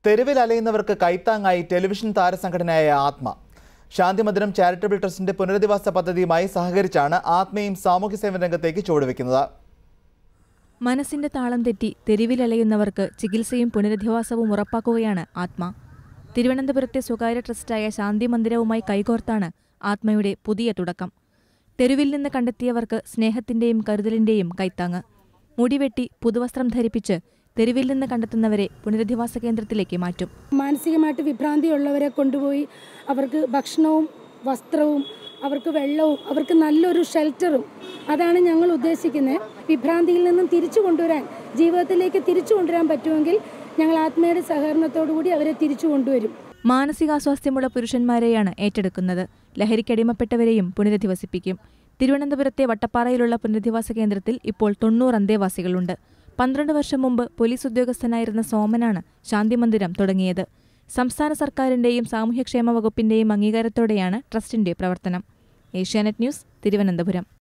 തെരുവിൽ അലയുന്നവർക്ക് കൈത്താങ്ങായി ടെലിവിഷൻ താരസംഘടനയായ ആത്മ ശാന്തിമന്ദിരം ചാരിറ്റബിൾ ട്രസ്റ്റിന്റെ പുനരധിവാസ പദ്ധതിയുമായി സഹകരിച്ചാണ് ആത്മയും സാമൂഹ്യ സേവന രംഗത്തേക്ക് ചുവടുവെക്കുന്നത് മനസ്സിന്റെ താളം തെറ്റി തെരുവിലലയുന്നവർക്ക് ചികിത്സയും പുനരധിവാസവും ഉറപ്പാക്കുകയാണ് ആത്മ തിരുവനന്തപുരത്തെ സ്വകാര്യ ട്രസ്റ്റായ ശാന്തി മന്ദിരവുമായി കൈകോർത്താണ് ആത്മയുടെ പുതിയ തുടക്കം തെരുവിൽ നിന്ന് കണ്ടെത്തിയവർക്ക് സ്നേഹത്തിന്റെയും കരുതലിന്റെയും കൈത്താങ്ങ് മുടിവെട്ടി പുതുവസ്ത്രം ധരിപ്പിച്ച് തെരുവിൽ നിന്ന് കണ്ടെത്തുന്നവരെ പുനരധിവാസ കേന്ദ്രത്തിലേക്ക് മാറ്റും മാനസികമായിട്ട് വിഭ്രാന്തിയുള്ളവരെ കൊണ്ടുപോയി അവർക്ക് ഭക്ഷണവും വസ്ത്രവും അവർക്ക് വെള്ളവും അവർക്ക് നല്ലൊരു ഷെൽട്ടറും അതാണ് ഞങ്ങൾ ഉദ്ദേശിക്കുന്നത് വിഭ്രാന്തിയിൽ നിന്നും തിരിച്ചു കൊണ്ടുവരാൻ ജീവിതത്തിലേക്ക് തിരിച്ചു കൊണ്ടുവരാൻ പറ്റുമെങ്കിൽ ഞങ്ങൾ ആത്മയുടെ സഹകരണത്തോടു കൂടി അവരെ തിരിച്ചു കൊണ്ടുവരും മാനസികാസ്വാസ്ഥ്യമുള്ള പുരുഷന്മാരെയാണ് ഏറ്റെടുക്കുന്നത് ലഹരിക്കടിമപ്പെട്ടവരെയും പുനരധിവസിപ്പിക്കും തിരുവനന്തപുരത്തെ വട്ടപ്പാറയിലുള്ള പുനരധിവാസ കേന്ദ്രത്തിൽ ഇപ്പോൾ തൊണ്ണൂറ് അന്തേവാസികളുണ്ട് പന്ത്രണ്ട് വർഷം മുമ്പ് പോലീസ് ഉദ്യോഗസ്ഥനായിരുന്ന സോമനാണ് ശാന്തി മന്ദിരം തുടങ്ങിയത് സംസ്ഥാന സർക്കാരിന്റെയും സാമൂഹ്യക്ഷേമ വകുപ്പിന്റെയും അംഗീകാരത്തോടെയാണ് ട്രസ്റ്റിന്റെ പ്രവർത്തനം ഏഷ്യാനെറ്റ് ന്യൂസ് തിരുവനന്തപുരം